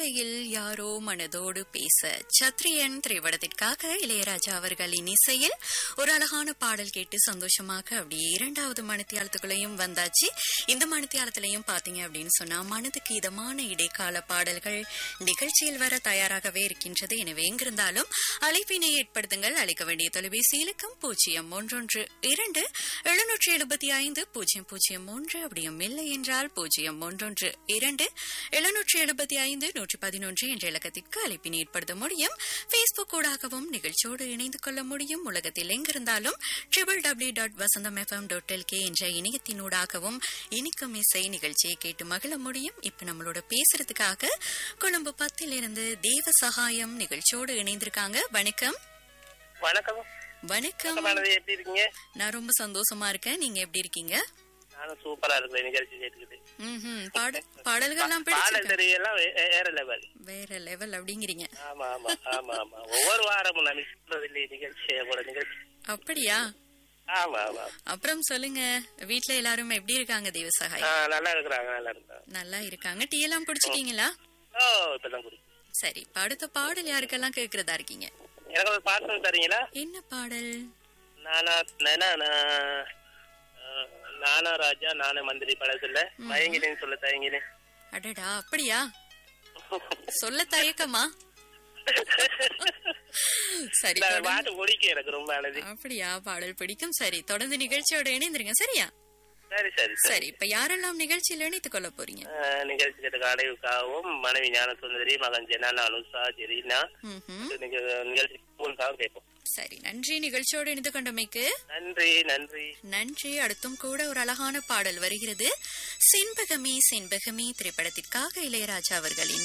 காலையில் யாரோ மனதோடு பேச சத்ரியன் திரைப்படத்திற்காக இளையராஜா அவர்களின் இசையில் ஒரு அழகான பாடல் கேட்டு சந்தோஷமாக அப்படியே இரண்டாவது மணித்தியாலத்துக்குள்ளேயும் வந்தாச்சு இந்த மணித்தியாலத்திலையும் பாத்தீங்க அப்படின்னு சொன்னா மனதுக்கு இதமான இடைக்கால பாடல்கள் நிகழ்ச்சியில் வர தயாராகவே இருக்கின்றது எனவே எங்கிருந்தாலும் அழைப்பினை ஏற்படுத்துங்கள் அழைக்க வேண்டிய தொலைபேசி இலக்கம் பூஜ்ஜியம் ஒன்றொன்று இரண்டு எழுநூற்றி எழுபத்தி ஐந்து பூஜ்ஜியம் பூஜ்ஜியம் ஒன்று அப்படியும் இல்லை என்றால் பூஜ்ஜியம் ஒன்றொன்று இரண்டு எழுநூற்றி எழுபத்தி ஐந்து நூற்றி பதினொன்று என்ற இலக்கத்திற்கு அழைப்பினை ஏற்படுத்த முடியும் பேஸ்புக் ஊடாகவும் நிகழ்ச்சியோடு இணைந்து கொள்ள முடியும் உலகத்தில் எங்கிருந்தாலும் triple W dot Vasantham F M dot L K என்ற இணையத்தினூடாகவும் இனிக்கும் இசை நிகழ்ச்சியை கேட்டு மகிழ முடியும் இப்ப நம்மளோட பேசுறதுக்காக கொழும்பு பத்திலிருந்து தேவ சகாயம் நிகழ்ச்சியோடு இணைந்திருக்காங்க வணக்கம் வணக்கம் வணக்கம் வணக்கமானது எப்படி இருக்கீங்க நான் ரொம்ப சந்தோஷமா இருக்கேன் நீங்க எப்படி இருக்கீங்க நானும் சூப்பரா இருக்கிறேன் நிகழ்ச்சி கேட்டுக்கிட்டு ம்ஹும். பாட பாடல்கள்லாம் பாடல் பிடிச்சிருக்கு தெரியெல்லாம் வே- வேற லெவல் வேற லெவல் அப்படிங்கிறீங்க ஆமா ஆமா ஆமா ஆமா ஒவ்வொரு வாரமும் நான் மிஸ் பண்றது இல்லையே நிகழ்ச்சி கூட நிகழ்ச்சி அப்படியா ஆமா ஆமா அப்புறம் சொல்லுங்க வீட்ல எல்லாரும் எப்படி இருக்காங்க தேவசகாய் ஆ, நல்லா இருக்கிறாங்க நல்லா இருக்கிறாங்க நல்லா இருக்காங்க டீ எல்லாம் குடிச்சிட்டீங்களா ஓ இப்பதான் குடி சரி இப்ப அடுத்த பாடல் யாருக்கெல்லாம் கேக்குறதா இருக்கீங்க எனக்கு ஒரு பாட்டு தரீங்களா என்ன பாடல் நானா நானா நான், ஆ, நானா ராஜா நானே மந்திரி படத்துல மயங்கினேன்னு சொல்ல தயங்கினேன் அடடா அப்படியா சொல்ல தயக்கமா சரி இந்த தொடர்ந்து- பாட்டு ஒடிக்க எனக்கு ரொம்ப அழகு அப்படியா பாடல் பிடிக்கும் சரி தொடர்ந்து நிகழ்ச்சியோட இணைந்திருங்க சரியா சரி சரி சரி சரி இப்ப யாரெல்லாம் நிகழ்ச்சியில இணைத்துக் கொள்ள போறீங்க ஆஹ் நிகழ்ச்சி கேட்ட அடைவுக்காகவும் மனைவி ஞான சுந்தரி மகன் ஜெனானா அனுஷா ஜெரீனா ம்ஹும். நீங்க நிகழ்ச்சி உங்களுக்காக கேட்போம் சரி நன்றி நிகழ்ச்சியோடு இணைந்து கொண்டமைக்கு நன்றி நன்றி நன்றி அடுத்தும் கூட ஒரு அழகான பாடல் வருகிறது செண்பகமே செண்பகமே திரைப்படத்திற்காக இளையராஜா அவர்களின்